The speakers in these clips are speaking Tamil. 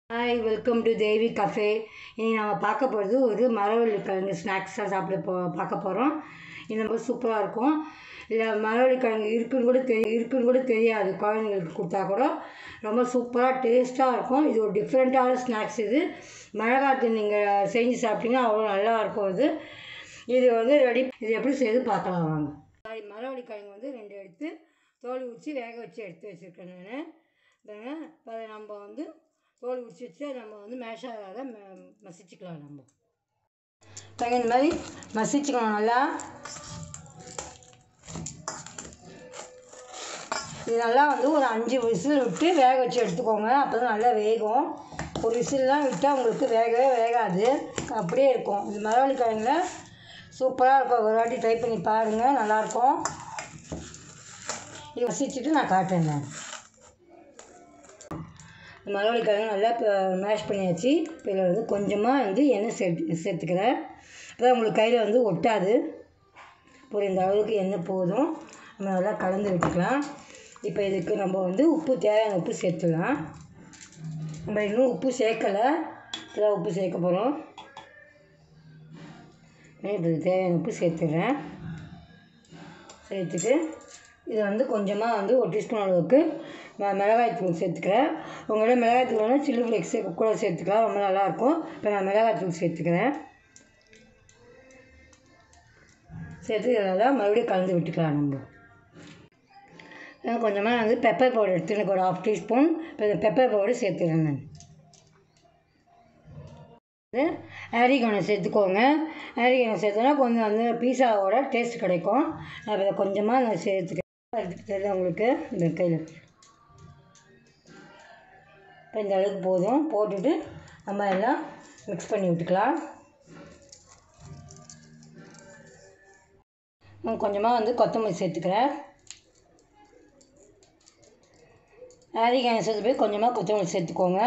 hi welcome to Devi cafe இனி நம்ம பார்க்க போகிறது ஒரு மரவள்ளி கிழங்கு ஸ்நாக்ஸாக சாப்பிட போ பார்க்க போகிறோம் இது ரொம்ப சூப்பராக இருக்கும் இதில் மரவள்ளி கிழங்கு இருக்குன்னு கூட தெரி இருக்குன்னு கூட தெரியாது குழந்தைங்களுக்கு கொடுத்தா கூட ரொம்ப சூப்பராக டேஸ்ட்டாக இருக்கும் இது ஒரு டிஃப்ரெண்ட்டான ஸ்நாக்ஸ் இது மழை காலத்து நீங்கள் செஞ்சு சாப்பிட்டீங்கன்னா அவ்வளோ நல்லா இருக்கும் இது இது வந்து ரெடி இது எப்படி செய்து பார்க்கலாம் வாங்க சாரி மரவள்ளி கிழங்கு வந்து ரெண்டு எடுத்து தோல் உரித்து வேக வச்சு எடுத்து வச்சுருக்கேன் நான் பாருங்க இப்போ அதை நம்ம வந்து தோல் உரிச்சு வச்சு நம்ம வந்து மேஷாக மசிச்சுக்கலாம் நம்ம பாருங்க இந்த மாதிரி மசிச்சுக்கணும் நல்லா இது நல்லா வந்து ஒரு அஞ்சு விசில் விட்டு வேக வச்சு எடுத்துக்கோங்க அப்போ தான் நல்லா வேகும் ஒரு விசில்லாம் விட்டால் உங்களுக்கு வேகவே வேகாது அப்படியே இருக்கும் இது மரவள்ளி கிழங்குல சூப்பராக இருக்கும் ஒரு வாட்டி ட்ரை பண்ணி பாருங்கள் நல்லாயிருக்கும் இது வசிச்சுட்டு நான் காட்டுறேன் நான் மரவள்ளி கிழங்கு நல்லா இப்போ மேஷ் பண்ணியாச்சு இப்போ இதில் வந்து கொஞ்சமாக வந்து எண்ணெய் சேர்த்து சேர்த்துக்கிறேன் அப்போ உங்களுக்கு கையில் வந்து ஒட்டாது ஒரு இந்த அளவுக்கு எண்ணெய் போதும் நம்ம நல்லா கலந்து விட்டுக்கலாம் இப்போ இதுக்கு நம்ம வந்து உப்பு தேவையான உப்பு சேர்த்துக்கலாம் நம்ம இன்னும் உப்பு சேர்க்கலை இப்போதான் உப்பு சேர்க்க போகிறோம் இப்போ தேவையான உப்பு சேர்த்துடுறேன் சேர்த்துட்டு இது வந்து கொஞ்சமாக வந்து ஒரு டீஸ்பூன் அளவுக்கு ம மிளகாய் தூள் சேர்த்துக்கிறேன் உங்களோட மிளகாய் தூள்னா சில்லி ஃப்ளேக்ஸ் கூட சேர்த்துக்கலாம் ரொம்ப நல்லாயிருக்கும் இப்போ நான் மிளகாய் தூள் சேர்த்துக்கிறேன் சேர்த்து இதெல்லாம் மறுபடியும் கலந்து விட்டுக்கலாம் நம்ம கொஞ்சமாக வந்து பெப்பர் பவுடர் எடுத்து எனக்கு ஒரு ஆஃப் டீஸ்பூன் இப்போ இந்த பெப்பர் பவுடர் சேர்த்துக்கிறேன் நான் ஆரிகனம் சேர்த்துக்கோங்க ஆரிகனம் சேர்த்தோன்னா கொஞ்சம் வந்து பீஸாவோட டேஸ்ட் கிடைக்கும் நான் இதை கொஞ்சமாக நான் சேர்த்துக்கிறேன் தெரியுது உங்களுக்கு இந்த கையில் இப்போ இந்த அளவுக்கு போதும் போட்டுட்டு நம்ம எல்லாம் மிக்ஸ் பண்ணி விட்டுக்கலாம் கொஞ்சமாக வந்து கொத்தமல்லி சேர்த்துக்கிறேன் ஆரிகனம் சேர்த்து போய் கொஞ்சமாக கொத்தமல்லி சேர்த்துக்கோங்க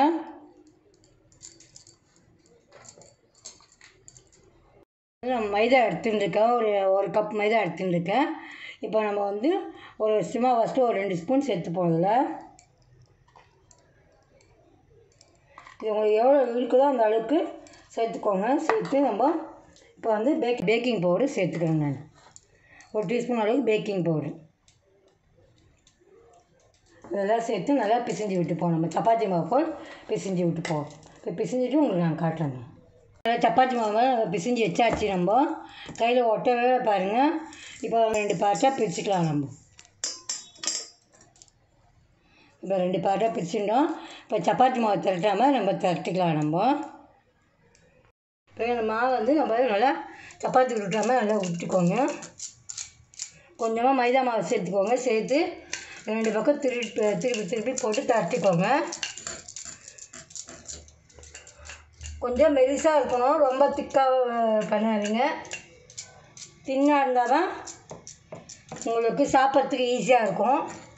நான் மைதா எடுத்துட்டுருக்கேன் ஒரு ஒரு கப் மைதா எடுத்துட்டுருக்கேன் இப்போ நம்ம வந்து ஒரு சும்மா ஃபஸ்ட்டு ஒரு ரெண்டு ஸ்பூன் சேர்த்துப்போம் இதில் இது உங்களுக்கு எவ்வளோ இருக்குதோ அந்த அளவுக்கு சேர்த்துக்கோங்க சேர்த்து நம்ம இப்போ வந்து பேக் பேக்கிங் பவுடர் சேர்த்துக்கிறேன் நான் ஒரு டீஸ்பூன் அளவுக்கு பேக்கிங் பவுடர் இதெல்லாம் சேர்த்து நல்லா பிசைஞ்சு விட்டுப்போம் நம்ம சப்பாத்தி மாவு போல் பிசைஞ்சு விட்டுப்போம் இப்போ பிசைஞ்சிட்டு உங்களுக்கு நான் காட்டுறேன் நல்லா சப்பாத்தி மாவு பிசைஞ்சு வச்சாச்சு நம்ம கையில் ஒட்டவே பாருங்கள் இப்போ ரெண்டு பார்ட்டாக பிரிச்சுக்கலாம் நம்ம இப்போ ரெண்டு பார்ட்டாக பிரிச்சுட்டோம் இப்போ சப்பாத்தி மாவு திரட்டாமல் நம்ம திரட்டிக்கலாம் நம்ம இப்போ இந்த மாவு வந்து நம்ம நல்லா சப்பாத்தி விட்டாமல் நல்லா விட்டுக்கோங்க கொஞ்சமாக மைதா மாவு சேர்த்துக்கோங்க சேர்த்து ரெண்டு பக்கம் திருப்பி திருப்பி திருப்பி போட்டு தரட்டிக்கோங்க கொஞ்சம் மெலிசாக இருக்கணும் ரொம்ப திக்காக பண்ணாதீங்க தின்னாக இருந்தால் தான் உங்களுக்கு சாப்பிட்றதுக்கு ஈஸியாக இருக்கும்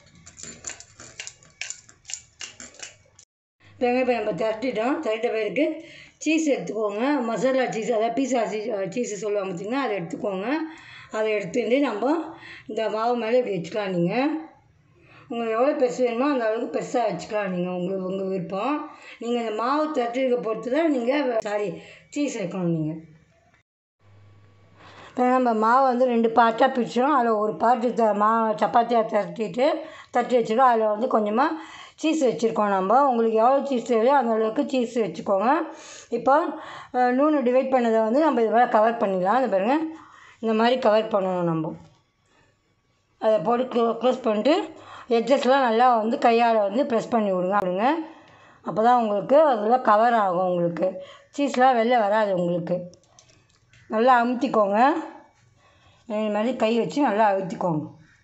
இப்போ இப்போ நம்ம திரட்டிட்டோம் திரட்ட பேருக்கு சீஸ் எடுத்துக்கோங்க மசாலா சீஸ் அதாவது பீஸா சீஸ் சீஸு சொல்லுவாங்க பார்த்திங்கன்னா அதை எடுத்துக்கோங்க அதை எடுத்துட்டு நம்ம இந்த மாவு மேலே இப்படி வச்சுக்கலாம் நீங்கள் உங்களுக்கு எவ்வளோ பெருசு வேணுமோ அந்த அளவுக்கு பெருசாக வச்சுக்கலாம் நீங்கள் உங்களுக்கு உங்கள் விருப்பம் நீங்கள் இந்த மாவு தட்டுறதை பொறுத்து தான் நீங்கள் சாரி சீஸ் வைக்கணும் நீங்கள் இப்போ நம்ம மாவை வந்து ரெண்டு பார்ட்டாக பிரிச்சிடும் அதில் ஒரு பார்ட்டு த மா சப்பாத்தியாக தட்டிட்டு தட்டி வச்சிடும் அதில் வந்து கொஞ்சமாக சீஸ் வச்சுருக்கோம் நம்ம உங்களுக்கு எவ்வளோ சீஸ் தேவையோ அந்த அளவுக்கு சீஸ் வச்சுக்கோங்க இப்போ நூனை டிவைட் பண்ணதை வந்து நம்ம இது மாதிரி கவர் பண்ணிடலாம் அது பாருங்கள் இந்த மாதிரி கவர் பண்ணணும் நம்ம அதை போட்டு க்ளோ க்ளோஸ் பண்ணிட்டு எட்ஜஸ்லாம் நல்லா வந்து கையால் வந்து ப்ரெஸ் பண்ணி விடுங்க விடுங்க அப்போ தான் உங்களுக்கு அதெல்லாம் கவர் ஆகும் உங்களுக்கு சீஸ்லாம் வெளில வராது உங்களுக்கு நல்லா அமுத்திக்கோங்க இந்த மாதிரி கை வச்சு நல்லா அழுத்திக்கோங்க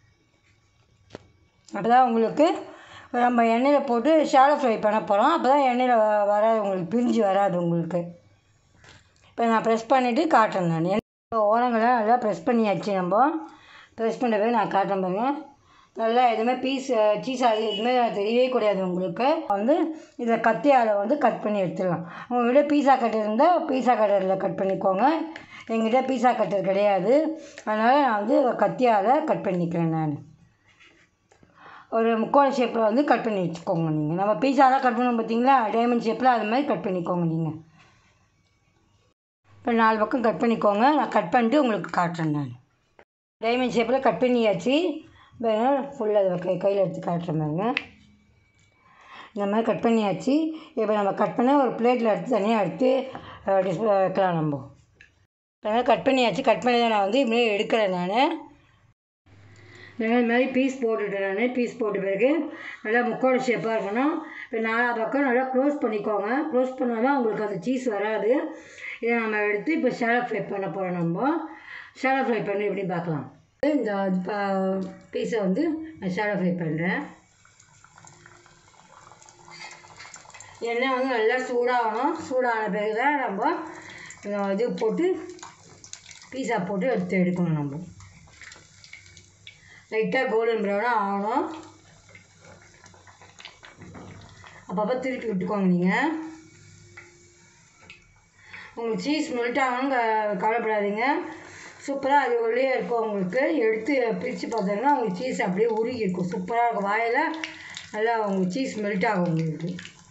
அப்போ தான் உங்களுக்கு நம்ம எண்ணெயில் போட்டு ஷாலோ ஃப்ரை பண்ண போகிறோம் அப்போ தான் எண்ணெயில் வராது உங்களுக்கு பிரிஞ்சு வராது உங்களுக்கு இப்போ நான் ப்ரெஸ் பண்ணிவிட்டு காட்டுறேன் நான் எண்ணெய் ஓரங்கள்லாம் நல்லா ப்ரெஸ் பண்ணியாச்சு நம்ம ப்ரெஸ் பண்ண பிறகு நான் காட்டுறேன் பாருங்கள் நல்லா எதுவுமே பீஸ் சீஸ் ஆகி எதுவுமே தெரியவே கூடாது உங்களுக்கு வந்து இதை கத்தியால் வந்து கட் பண்ணி எடுத்துடலாம் உங்கள்கிட்ட பீஸா கட்டர் இருந்தால் பீஸா கட்டரில் கட் பண்ணிக்கோங்க எங்கிட்ட பீஸா கட்டர் கிடையாது அதனால் நான் வந்து கத்தியால் கட் பண்ணிக்கிறேன் நான் ஒரு முக்கோண ஷேப்பில் வந்து கட் பண்ணி வச்சுக்கோங்க நீங்கள் நம்ம பீஸாலாம் கட் பண்ணோம் பார்த்தீங்களா டைமண்ட் ஷேப்பில் அது மாதிரி கட் பண்ணிக்கோங்க நீங்கள் இப்போ நாலு பக்கம் கட் பண்ணிக்கோங்க நான் கட் பண்ணிட்டு உங்களுக்கு காட்டுறேன் நான் டைமண்ட் ஷேப்பில் கட் பண்ணியாச்சு ஃபுல்லாக அதை கை கையில் எடுத்து காட்டுறேன் பாருங்க இந்த மாதிரி கட் பண்ணியாச்சு இப்போ நம்ம கட் பண்ண ஒரு பிளேட்டில் எடுத்து தனியாக எடுத்து டிஸ்பிளே வைக்கலாம் நம்ம அதனால் கட் பண்ணியாச்சு கட் பண்ணி தான் நான் வந்து இப்படியே எடுக்கிறேன் நான் இது மாதிரி பீஸ் போட்டுட்டேன் நான் பீஸ் போட்ட பிறகு நல்லா முக்கோண ஷேப்பாக இருக்கணும் இப்போ நாலா பக்கம் நல்லா க்ளோஸ் பண்ணிக்கோங்க க்ளோஸ் பண்ணால் தான் உங்களுக்கு அந்த சீஸ் வராது இதை நம்ம எடுத்து இப்போ ஷேலோ ஃப்ரை பண்ண போகிறோம் நம்ம ஷேலோ ஃப்ரை பண்ணி எப்படி பார்க்கலாம் இந்த பீஸை வந்து நான் ஷேலோ ஃப்ரை பண்ணுறேன் எண்ணெய் வந்து நல்லா சூடாகணும் சூடான பிறகு தான் நம்ம இந்த இது போட்டு பீஸா போட்டு எடுத்து எடுக்கணும் நம்ம லைட்டாக கோல்டன் ப்ரௌனாக ஆகணும் அப்பப்போ திருப்பி விட்டுக்கோங்க நீங்கள் உங்களுக்கு சீஸ் மெல்ட் ஆகணும் க- கவலைப்படாதீங்க சூப்பராக அது உள்ளே இருக்கும் உங்களுக்கு எடுத்து பிரித்து பார்த்தீங்கன்னா உங்களுக்கு சீஸ் அப்படியே உருகி இருக்கும் சூப்பராக இருக்கும் வாயில் நல்லா உங்களுக்கு சீஸ் மெல்ட் ஆகும் உங்களுக்கு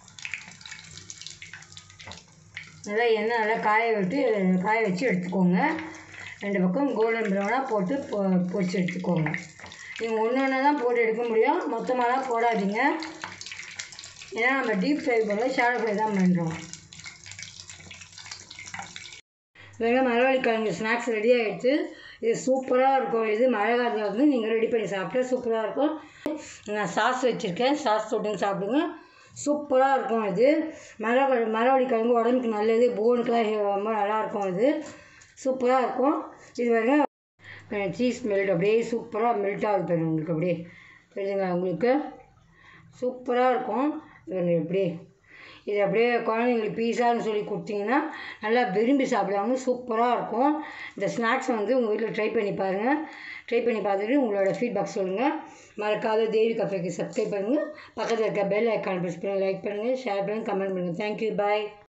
நல்லா எண்ணெய் நல்லா காய விட்டு காய வச்சு எடுத்துக்கோங்க ரெண்டு பக்கம் கோல்டன் ப்ரௌனாக போட்டு பொ பொரிச்சு எடுத்துக்கோங்க நீங்கள் ஒன்று ஒன்று தான் போட்டு எடுக்க முடியும் மொத்தமாலாம் போடாதீங்க ஏன்னா நம்ம டீப் ஃப்ரை பண்ணல ஷாலோ ஃப்ரை தான் பண்ணுறோம் வெறும் மரவள்ளி கிழங்கு ஸ்நாக்ஸ் ரெடி ஆகிடுச்சு இது சூப்பராக இருக்கும் இது மழை காலத்தில் வந்து நீங்கள் ரெடி பண்ணி சாப்பிட்டா சூப்பராக இருக்கும் நான் சாஸ் வச்சுருக்கேன் சாஸ் தொட்டுன்னு சாப்பிடுங்க சூப்பராக இருக்கும் இது மரவள்ளி மரவள்ளி கிழங்கு உடம்புக்கு நல்லது போனுக்கெலாம் ரொம்ப நல்லாயிருக்கும் இது சூப்பராக இருக்கும் இது வரைக்கும் சீஸ் மெல்ட் அப்படியே சூப்பராக மெல்ட் ஆகுது பாருங்க உங்களுக்கு அப்படியே தெரியுதுங்களா உங்களுக்கு சூப்பராக இருக்கும் இது அப்படியே இது அப்படியே குழந்தைங்களுக்கு பீஸான்னு சொல்லி கொடுத்தீங்கன்னா நல்லா விரும்பி சாப்பிடுவாங்க சூப்பராக இருக்கும் இந்த ஸ்நாக்ஸ் வந்து உங்கள் வீட்டில் ட்ரை பண்ணி பாருங்கள் ட்ரை பண்ணி பார்த்துட்டு உங்களோட ஃபீட்பேக் சொல்லுங்கள் மறக்காத தேவி கஃபேக்கு சப்ஸ்கிரைப் பண்ணுங்கள் பக்கத்தில் இருக்க பெல் ஐக்கான் ப்ரெஸ் பண்ணி லைக் பண்ணுங்கள் ஷேர் பண்ணுங்கள் கமெண்ட் பண்ணுங்கள் தேங்க்யூ பாய்